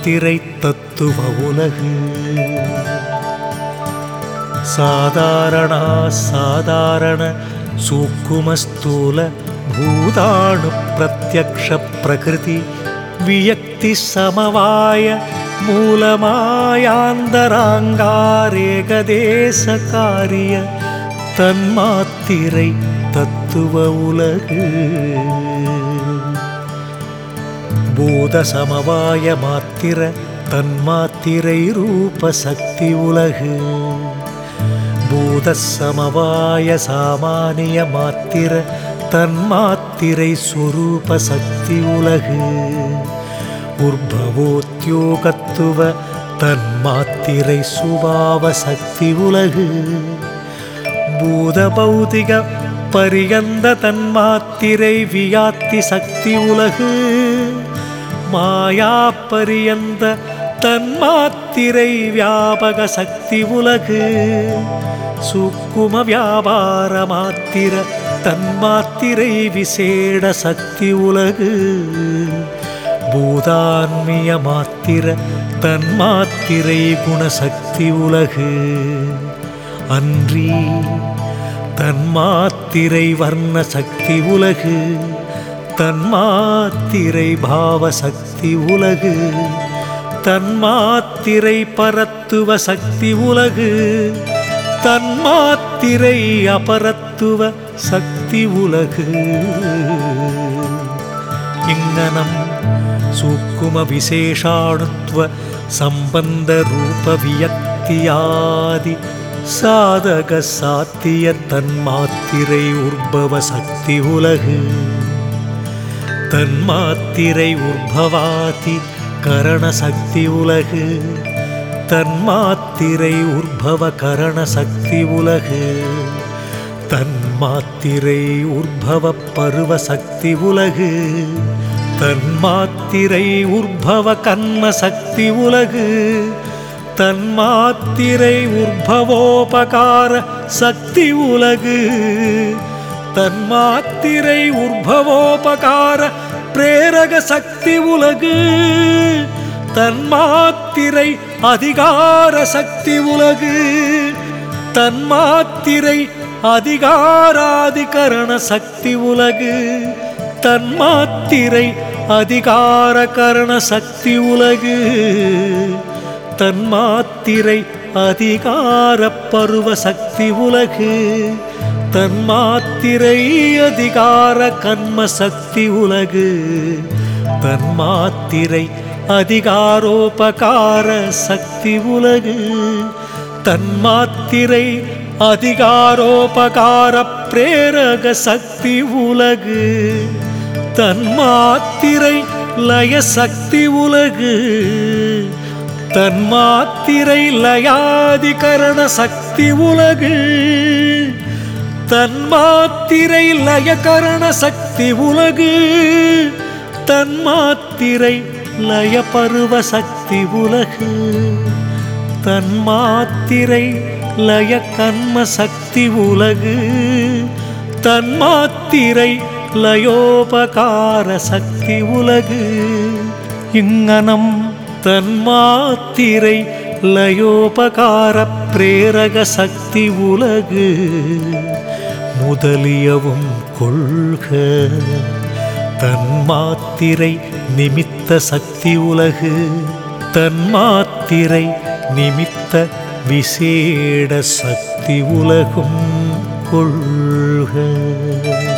தன்மாத்திரை தத்துவ உலகு சாதாரணா சாதாரண சூக்குமஸ்தூல பூதாணு பிரத்யக்ஷ பிரகிருதி வியக்தி சமவாய மூலமாயாந்தராங்காரேகதேச காரிய தன்மாத்திரை தத்துவ உலகு பூத சமவாய மாத்திர தன்மாத்திரை ரூப சக்தி உலகு பூத சமவாய சாமானிய மாத்திர தன்மாத்திரை சுரூப சக்தி உலகு உர்பவோத்யோகத்துவ தன்மாத்திரை சுபாவ சக்தி உலகு பூத பௌதிக பரியந்த தன்மாத்திரை வியாத்தி சக்தி உலகு மாயா பரியந்த தன்மாத்திரை வியாபக சக்தி உலகு சுக்கும வியாபார மாத்திர தன்மாத்திரை விசேட சக்தி உலகு பூதான்மிய மாத்திர தன்மாத்திரை குணசக்தி உலகு அன்றி தன்மாத்திரை வர்ண சக்தி உலகு தன்மாத்திரை பாவ சக்தி உலகு தன்மாத்திரை பரத்துவ சக்தி உலகு தன்மாத்திரை அபரத்துவ சக்தி உலகு இங்கனம் சூக்கும விசேஷாணுத்வ சம்பந்த ரூப வியக்தியாதி சாதக சாத்திய தன்மாத்திரை உற்பவ சக்தி உலகு தன்மாத்திரை உற்பவாதி கரண சக்தி உலகு தன்மாத்திரை உற்பவ கரண சக்தி உலகு தன்மாத்திரை உற்பவ பருவ சக்தி உலகு தன்மாத்திரை உற்பவ கன்ம சக்தி உலகு தன்மாத்திரை உற்பவோபகார சக்தி உலகு தன்மாத்திரை உற்பவோபகார பிரேரக சக்தி உலகு தன்மாத்திரை அதிகார சக்தி உலகு தன்மாத்திரை அதிகாராதிகரண சக்தி உலகு தன்மாத்திரை அதிகார கரண சக்தி உலகு தன்மாத்திரை அதிகார பருவ சக்தி உலகு தன்மாத்திரை அதிகார கர்ம சக்தி உலகு தன்மாத்திரை அதிகாரோபகார சக்தி உலகு தன்மாத்திரை அதிகாரோபகார பிரேரக சக்தி உலகு தன்மாத்திரை லய சக்தி உலகு தன்மாத்திரை லயாதிகரண சக்தி உலகு தன்மாத்திரை லயகரண சக்தி உலகு தன்மாத்திரை லயபருவ சக்தி உலகு தன்மாத்திரை லய கர்ம சக்தி உலகு தன்மாத்திரை லயோபகார சக்தி உலகு இங்கனம் தன்மாத்திரை லயோபகார பிரேரக சக்தி உலகு முதலியவும் கொள்க தன்மாத்திரை நிமித்த சக்தி உலகு தன்மாத்திரை நிமித்த விசேட சக்தி உலகும் கொள்க